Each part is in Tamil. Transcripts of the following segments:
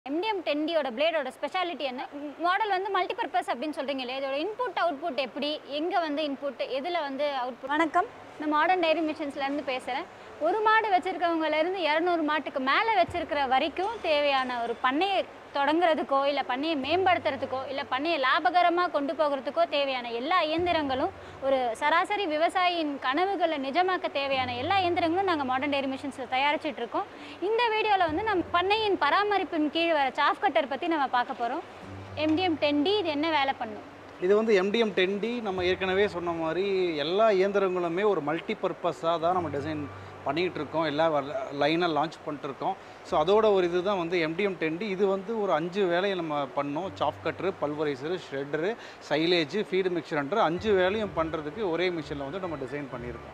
எம்டிஎம் டென்டியோட பிளேடோட ஸ்பெஷாலிட்டி என்ன மாடல் வந்து மல்டிபர்பஸ் அப்படின்னு சொல்றீங்க இல்லையா இதோட இன்புட் அவுட்புட் எப்படி எங்கே வந்து இன்புட் எதில் வந்து அவுட்புட் வணக்கம் நான் மாடர்ன் டைரி மிஷின்ஸ்லேருந்து பேசுகிறேன் ஒரு மாடு வச்சுருக்கவங்கலேருந்து இரநூறு மாட்டுக்கு மேலே வச்சிருக்கிற வரைக்கும் தேவையான ஒரு பண்ணையை தொடங்குறதுக்கோ இல்லை பண்ணையை மேம்படுத்துறதுக்கோ இல்லை பண்ணையை லாபகரமாக கொண்டு போகிறதுக்கோ தேவையான எல்லா இயந்திரங்களும் ஒரு சராசரி விவசாயியின் கனவுகளை நிஜமாக்க தேவையான எல்லா இயந்திரங்களும் நாங்கள் மாடர்ன் டைரி மிஷின்ஸில் தயாரிச்சிட்டு இருக்கோம் இந்த வீடியோவில் வந்து நம்ம பண்ணையின் பராமரிப்பின் கீழ் வர சாஃப் கட்டர் பற்றி நம்ம பார்க்க போகிறோம் எம்டிஎம் டென் டி இது என்ன வேலை பண்ணும் இது வந்து எம்டிஎம் டென் டி நம்ம ஏற்கனவே சொன்ன மாதிரி எல்லா இயந்திரங்களுமே ஒரு மல்டி பர்பஸாக தான் நம்ம டிசைன் பண்ணிகிட்டு இருக்கோம் எல்லா லைனாக லான்ச் பண்ணிட்டுருக்கோம் ஸோ அதோட ஒரு இதுதான் வந்து எம்டிஎம் டென் டி இது வந்து ஒரு அஞ்சு வேலையை நம்ம பண்ணோம் chaff cutter pulveriser shredder silage feed மிக்சர்ன்ற அஞ்சு வேலையும் பண்ணுறதுக்கு ஒரே மிஷினில் வந்து நம்ம டிசைன் பண்ணியிருக்கோம்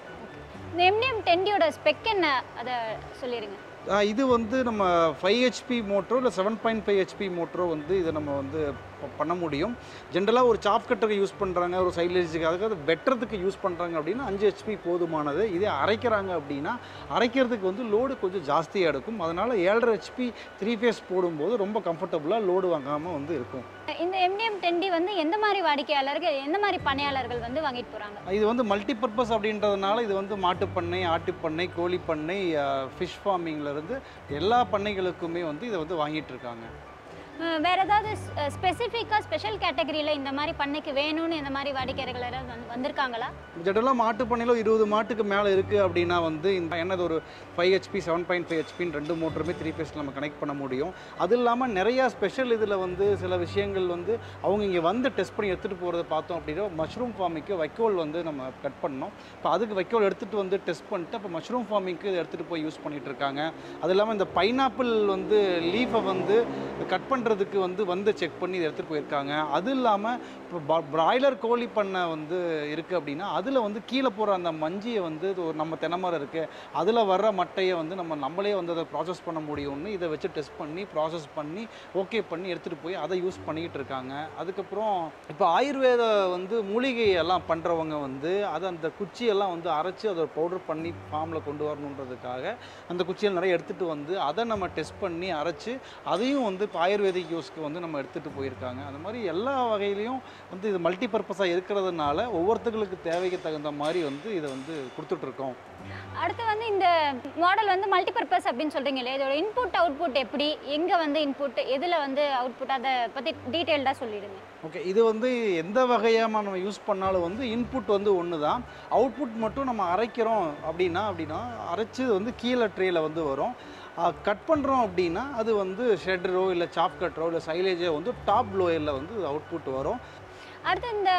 இந்த எம்டிஎம் டென்டியோட ஸ்பெக் என்ன அதை சொல்லிடுங்க ஆ, இது வந்து நம்ம ஃபைவ் ஹெச்பி மோட்டரோ இல்லை செவன் பாயிண்ட் ஃபைவ் ஹெச்பி மோட்டரோ வந்து இதை நம்ம வந்து ப- பண்ண முடியும் ஜென்ரலாக ஒரு சாப் கட்டருக்கு யூஸ் பண்ணுறாங்க ஒரு சைலேஜுக்கு அதுக்காக வெட்டுறதுக்கு யூஸ் பண்ணுறாங்க அப்படின்னா அஞ்சு ஹெச்பி போதுமானது இதே அரைக்கிறாங்க அப்படின்னா அரைக்கிறதுக்கு வந்து லோடு கொஞ்சம் ஜாஸ்தியாக எடுக்கும் அதனால் ஏழரை ஹெச்பி த்ரீ ஃபேஸ் போடும்போது ரொம்ப கம்ஃபர்டபுளாக லோடு வாங்காமல் வந்து இருக்கும் இந்த எம்டிஎம் டென்டி வந்து எந்த மாதிரி வாடிக்கையாளர்கள் எந்த மாதிரி பணியாளர்கள் வந்து வாங்கிட்டு போகிறாங்க இது வந்து மல்டி பர்பஸ் அப்படின்றதுனால இது வந்து மாட்டுப்பண்ணை ஆட்டுப்பண்ணை கோழி பண்ணை ஃபிஷ் ஃபார்மிங்லேருந்து எல்லா பண்ணைகளுக்குமே வந்து இதை வந்து வாங்கிட்டு இருக்காங்க அஹ் வேற ஏதாவது ஸ்பெசிஃபிக்காக ஸ்பெஷல் கேட்டகரியில் இந்த மாதிரி பண்ணைக்கு வேணும்னு இந்த மாதிரி வாடிக்கையாளர்கள் யாராவது வந்து வந்திருக்காங்களா ஜெனரலாக மாட்டு பண்ணையில் இருபது மாட்டுக்கு மேலே இருக்குது அப்படின்னா வந்து இந்த என்னது ஒரு five HP seven point five ஹெச்பின்னு ரெண்டு மோட்டருமே த்ரீ ஃபேஸ் நம்ம கனெக்ட் பண்ண முடியும் அது இல்லாமல் நிறையா ஸ்பெஷல் இதில் வந்து சில விஷயங்கள் வந்து அவங்க இங்கே வந்து டெஸ்ட் பண்ணி எடுத்துகிட்டு போகிறத பார்த்தோம் அப்படின்னா மஷ்ரூம் ஃபார்மிங்க்கு வைக்கோல் வந்து நம்ம கட் பண்ணோம் இப்போ அதுக்கு வைக்கோல் எடுத்துகிட்டு வந்து டெஸ்ட் பண்ணிட்டு அப்போ மஷ்ரூம் ஃபார்மிங்க்கு இதை எடுத்துகிட்டு போய் யூஸ் பண்ணிட்டு இருக்காங்க அது இல்லாமல் இந்த பைனாப்பிள் வந்து லீஃபை வந்து கட் பண்ணுறதுக்கு வந்து வந்து செக் பண்ணி இதை எடுத்துகிட்டு போயிருக்காங்க அது இல்லாமல் இப்போ பிராய்லர் கோழி பண்ணை வந்து இருக்குது அப்படின்னா அதில் வந்து கீழே போகிற அந்த மஞ்சியை வந்து இது ஒரு நம்ம தென்னைமரம் இருக்குது அதில் வர்ற மட்டையை வந்து நம்ம நம்மளே வந்து அதை ப்ராசஸ் பண்ண முடியும்னு இதை வச்சு டெஸ்ட் பண்ணி ப்ராசஸ் பண்ணி ஓகே பண்ணி எடுத்துகிட்டு போய் அதை யூஸ் பண்ணிக்கிட்டு இருக்காங்க அதுக்கப்புறம் இப்போ ஆயுர்வேத வந்து மூலிகை எல்லாம் பண்ணுறவங்க வந்து அதை அந்த குச்சியெல்லாம் வந்து அரைச்சி அதை பவுடர் பண்ணி ஃபார்மில் கொண்டு வரணுன்றதுக்காக அந்த குச்சியெல்லாம் நிறைய எடுத்துகிட்டு வந்து அதை நம்ம டெஸ்ட் பண்ணி அரைச்சி அதையும் வந்து இப்போ ஆயுர்வேதிக் யூஸ்க்கு வந்து நம்ம எடுத்துகிட்டு போயிருக்காங்க அந்த மாதிரி எல்லா வகையிலையும் வந்து இது மல்டி பர்பஸாக இருக்கிறதுனால ஒவ்வொருத்தங்களுக்கு தேவைக்கு தகுந்த மாதிரி வந்து இதை வந்து கொடுத்துட்ருக்கோம் அடுத்து வந்து இந்த மாடல் வந்து மல்டிபர்பஸ் அப்படின்னு சொல்றீங்க இல்லையா இதோட இன்புட் அவுட்புட் எப்படி எங்கே வந்து இன்புட் எதில் வந்து அவுட்புட் அதை பற்றி டீட்டெயில்டாக சொல்லிடுங்க ஓகே இது வந்து எந்த வகையாக நம்ம யூஸ் பண்ணாலும் வந்து இன்புட் வந்து ஒன்று தான் அவுட்புட் மட்டும் நம்ம அரைக்கிறோம் அப்படின்னா அப்படின்னா அரைச்சி வந்து கீழே ட்ரேயில் வந்து வரும் கட் பண்ணுறோம் அப்படின்னா அது வந்து ஷெட்டரோ இல்லை சாப் கட்டரோ இல்லை சைலேஜோ வந்து டாப் லோயரில் வந்து அவுட்புட் வரும் அடுத்து இந்த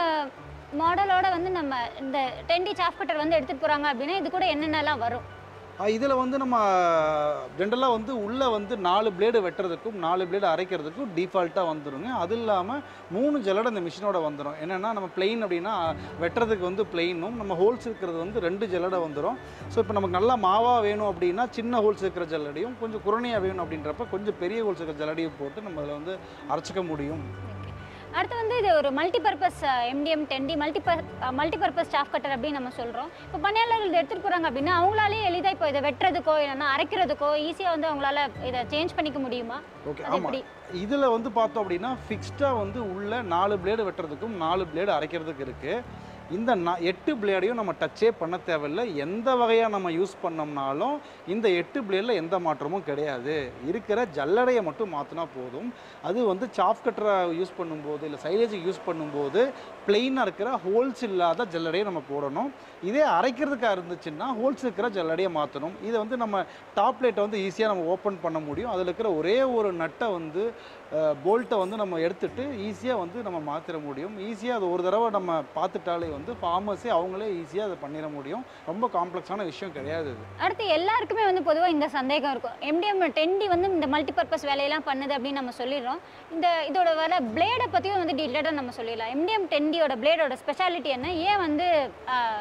மாடலோட வந்து நம்ம இந்த டென்டி சாஃப் கட்டர் வந்து எடுத்துகிட்டு போகிறாங்க அப்படின்னா இது கூட என்னென்னலாம் வரும் இதில் வந்து நம்ம ஜென்ரலாக வந்து உள்ளே வந்து நாலு பிளேடு வெட்டுறதுக்கும் நாலு பிளேடு அரைக்கிறதுக்கும் டிஃபால்ட்டாக வந்துருங்க அது இல்லாமல் மூணு ஜல்லடை இந்த மிஷினோட வந்துடும் என்னென்னா நம்ம பிளெயின் அப்படின்னா வெட்டுறதுக்கு வந்து பிளெயினும் நம்ம ஹோல்ஸ் இருக்கிறது வந்து ரெண்டு ஜல்லடை வந்துடும் ஸோ இப்போ நமக்கு நல்லா மாவாக வேணும் அப்படின்னா சின்ன ஹோல்ஸ் இருக்கிற ஜல்லடையும் கொஞ்சம் குரணையாக வேணும் அப்படின்றப்ப கொஞ்சம் பெரிய ஹோல்ஸ் இருக்கிற ஜல்லடையும் போட்டு நம்ம அதில் வந்து அரைச்சிக்க முடியும் அடுத்து வந்து இது ஒரு மல்டிபர்பஸ் எம்டிஎம் டென்டி மல்டிபர் மல்டிபர்பஸ் ஸ்டாஃப் கட்டர் அப்படின்னு நம்ம சொல்கிறோம் இப்போ பணியாளர்கள் இதை எடுத்துகிட்டு போகிறாங்க அப்படின்னா அவங்களாலே எளிதாக இப்போ இதை வெட்டுறதுக்கோ இல்லைன்னா அரைக்கிறதுக்கோ ஈஸியாக வந்து அவங்களால இதை சேஞ்ச் பண்ணிக்க முடியுமா ஓகே அது ஆமாம் எப்படி இதில் வந்து பார்த்தோம் அப்படின்னா ஃபிக்ஸ்டாக வந்து உள்ள நாலு பிளேடு வெட்டுறதுக்கும் நாலு பிளேடு அரைக்கிறதுக்கு இருக்குது இந்த நா எட்டு பிளேடையும் நம்ம டச்சே பண்ண தேவையில்லை எந்த வகையாக நம்ம யூஸ் பண்ணோம்னாலும் இந்த எட்டு பிளேடில் எந்த மாற்றமும் கிடையாது இருக்கிற ஜல்லடையை மட்டும் மாற்றினா போதும் அது வந்து சாஃப் கட்டரை யூஸ் பண்ணும்போது இல்லை சைலேஜுக்கு யூஸ் பண்ணும்போது பிளெயினாக இருக்கிற ஹோல்ஸ் இல்லாத ஜல்லடையை நம்ம போடணும் இதே அரைக்கிறதுக்காக இருந்துச்சுன்னா ஹோல்ஸ் இருக்கிற ஜல்லடையை மாற்றணும் இதை வந்து நம்ம டாப் பிளேட்டை வந்து ஈஸியாக நம்ம ஓப்பன் பண்ண முடியும் அதில் இருக்கிற ஒரே ஒரு நட்டை வந்து போல்ட்டை வந்து நம்ம எடுத்துட்டு ஈஸியாக வந்து நம்ம மாற்றிட முடியும் ஈஸியாக அது ஒரு தடவை நம்ம பார்த்துட்டாலே வந்து ஃபார்மர்ஸே அவங்களே ஈஸியாக அதை பண்ணிட முடியும் ரொம்ப காம்ப்ளெக்ஸான விஷயம் கிடையாது இது அடுத்து எல்லாருக்குமே வந்து பொதுவாக இந்த சந்தேகம் இருக்கும் எம்டிஎம் டென்டி வந்து இந்த மல்டிபர்பஸ் வேலையெல்லாம் பண்ணுது அப்படின்னு நம்ம சொல்லிடுறோம் இந்த இதோட வர பிளேடை பற்றியும் வந்து டீட்டெயிலாக நம்ம சொல்லிடலாம் எம்டிஎம் டென்டியோட பிளேடோட ஸ்பெஷாலிட்டி என்ன ஏன் வந்து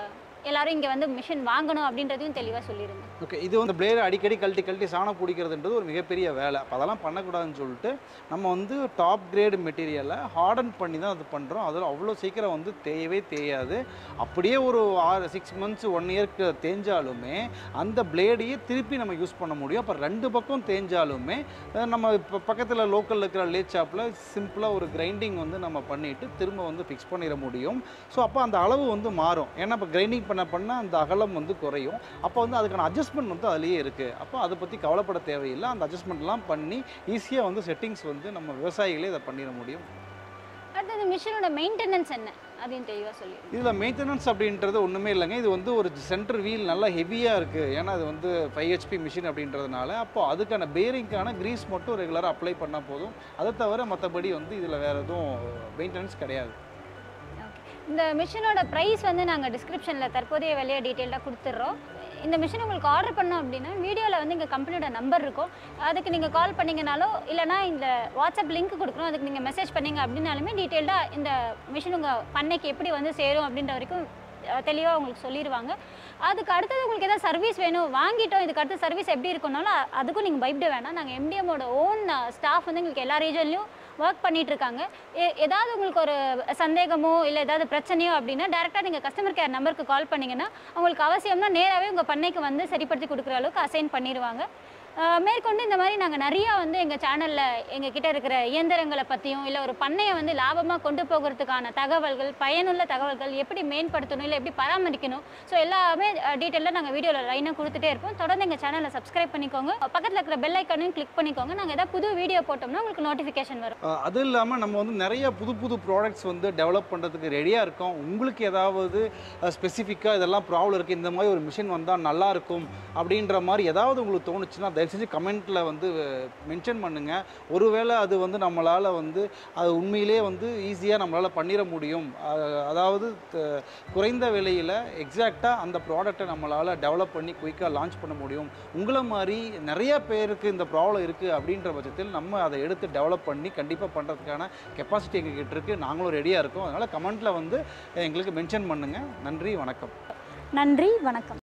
எல்லாரும் இங்கே வந்து மிஷின் வாங்கணும் அப்படின்றதையும் தெளிவாக சொல்லிடுங்க ஓகே இது வந்து பிளேடு அடிக்கடி கழட்டி கழட்டி சாணம் பிடிக்கிறதுன்றது ஒரு மிகப்பெரிய வேலை அப்போ அதெல்லாம் பண்ணக்கூடாதுன்னு சொல்லிட்டு நம்ம வந்து டாப் கிரேடு மெட்டீரியலை ஹார்டன் பண்ணி தான் அது பண்ணுறோம் அதில் அவ்வளோ சீக்கிரம் வந்து தேயவே தேயாது அப்படியே ஒரு ஆறு சிக்ஸ் மந்த்ஸ் ஒன் இயர்க்கு தேஞ்சாலுமே அந்த பிளேடையே திருப்பி நம்ம யூஸ் பண்ண முடியும் அப்போ ரெண்டு பக்கம் தேஞ்சாலுமே அஹ் நம்ம இப்போ பக்கத்தில் லோக்கலில் இருக்கிற லேட் ஷாப்பில் சிம்பிளாக ஒரு கிரைண்டிங் வந்து நம்ம பண்ணிவிட்டு திரும்ப வந்து ஃபிக்ஸ் பண்ணிட முடியும் ஸோ அப்போ அந்த அளவு வந்து மாறும் ஏன்னா இப்போ கிரைண்டிங் பண்ண பண்ண அந்த அகலம் வந்து குறையும் அப்போ வந்து அதுக்கான அட்ஜஸ்ட்மெண்ட் வந்து அதுலேயே இருக்குது அப்போ அதை பற்றி கவலைப்பட தேவையில்லை அந்த அட்ஜஸ்ட்மெண்ட்லாம் பண்ணி ஈஸியாக வந்து செட்டிங்ஸ் வந்து நம்ம விவசாயிகளே இதை பண்ணிட முடியும் அடுத்தது மிஷினோட மெயின்டெனன்ஸ் என்ன அப்படின்னு தெளிவாக சொல்லிடுங்க இதில் மெயின்டெனன்ஸ் அப்படின்றது ஒன்றுமே இல்லைங்க இது வந்து ஒரு சென்டர் வீல் நல்லா ஹெவியாக இருக்குது ஏன்னா அது வந்து ஃபைவ் ஹெச்பி மிஷின் அப்படின்றதுனால அப்போ அதுக்கான பேரிங்க்கான கிரீஸ் மட்டும் ரெகுலராக அப்ளை பண்ணால் போதும் அதை தவிர மற்றபடி வந்து இதில் வேறு எதுவும் மெயின்டெனன்ஸ் கிடையாது இந்த மிஷினோட ப்ரைஸ் வந்து நாங்கள் டிஸ்கிரிப்ஷனில் தற்போதைய விலையை டீட்டெயிலாக கொடுத்துட்றோம் இந்த மிஷின் உங்களுக்கு ஆர்டர் பண்ணோம் அப்படின்னா வீடியோவில் வந்து எங்கள் கம்பெனியோட நம்பர் இருக்கும் அதுக்கு நீங்கள் கால் பண்ணீங்கனாலோ இல்லைனா இந்த வாட்ஸ்அப் லிங்க் கொடுக்குறோம் அதுக்கு நீங்கள் மெசேஜ் பண்ணீங்க அப்படின்னாலுமே டீட்டெயில்டாக இந்த மிஷின் உங்கள் பண்ணைக்கு எப்படி வந்து சேரும் அப்படின்ற வரைக்கும் தெளிவாக உங்களுக்கு சொல்லிடுவாங்க அதுக்கு அடுத்தது உங்களுக்கு ஏதாவது சர்வீஸ் வேணும் வாங்கிட்டோம் இதுக்கு அடுத்த சர்வீஸ் எப்படி இருக்கும்னாலும் அ- அதுக்கும் நீங்கள் பயப்பட வேணாம் நாங்கள் எம்டிஎம்மோட ஓன் ஸ்டாஃப் வந்து எங்களுக்கு எல்லா ரீஜன்லையும் ஒர்க் பண்ணிட்டு இருக்காங்க எ- ஏதாவது உங்களுக்கு ஒரு சந்தேகமோ இல்லை ஏதாவது பிரச்சனையோ அப்படின்னா டேரெக்டாக நீங்கள் கஸ்டமர் கேர் நம்பருக்கு கால் பண்ணீங்கன்னா அவங்களுக்கு அவசியம்னா நேராகவே உங்கள் பண்ணைக்கு வந்து சரிப்படுத்தி கொடுக்குற அளவுக்கு அசைன் பண்ணிடுவாங்க அஹ் மேற்கொண்டு இந்த மாதிரி நாங்கள் நிறையா வந்து எங்கள் சேனலில் எங்கள் கிட்ட இருக்கிற இயந்திரங்களை பற்றியும் இல்லை ஒரு பண்ணையை வந்து லாபமாக கொண்டு போகிறதுக்கான தகவல்கள் பயனுள்ள தகவல்கள் எப்படி மேம்படுத்தணும் இல்லை எப்படி பராமரிக்கணும் ஸோ எல்லாமே டீட்டெயிலாக நாங்கள் வீடியோவில் லைனாக கொடுத்துட்டே இருப்போம் தொடர்ந்து எங்கள் சேனலை சப்ஸ்கிரைப் பண்ணிக்கோங்க பக்கத்தில் இருக்கிற பெல் ஐக்கானையும் கிளிக் பண்ணிக்கோங்க நாங்கள் ஏதாவது புது வீடியோ போட்டோம்னா உங்களுக்கு நோட்டிஃபிகேஷன் வரும் அஹ் அது இல்லாமல் நம்ம வந்து நிறைய புது புது ப்ராடக்ட்ஸ் வந்து டெவலப் பண்ணுறதுக்கு ரெடியாக இருக்கோம் உங்களுக்கு ஏதாவது ஸ்பெசிஃபிக்காக இதெல்லாம் ப்ராப்ளம் இருக்குது இந்த மாதிரி ஒரு மிஷின் வந்தால் நல்லா இருக்கும் அப்படின்ற மாதிரி ஏதாவது உங்களுக்கு தோணுச்சுன்னா தயவு செஞ்சு கமெண்ட்டில் வந்து மென்ஷன் பண்ணுங்கள் ஒருவேளை அது வந்து நம்மளால் வந்து அது உண்மையிலே வந்து ஈஸியாக நம்மளால் பண்ணிட முடியும் அஹ் அதாவது த- குறைந்த விலையில் எக்ஸாக்டாக அந்த ப்ராடக்ட்டை நம்மளால் டெவலப் பண்ணி குயிக்காக லான்ச் பண்ண முடியும் உங்களை மாதிரி நிறைய பேருக்கு இந்த ப்ராப்ளம் இருக்குது அப்படின்ற பட்சத்தில் நம்ம அதை எடுத்து டெவலப் பண்ணி கண்டிப்பாக பண்ணுறதுக்கான கெப்பாசிட்டி எங்ககிட்ட இருக்குது நாங்களும் ரெடியாக இருக்கோம் அதனால் கமெண்ட்டில் வந்து எங்களுக்கு மென்ஷன் பண்ணுங்கள் நன்றி வணக்கம் நன்றி வணக்கம்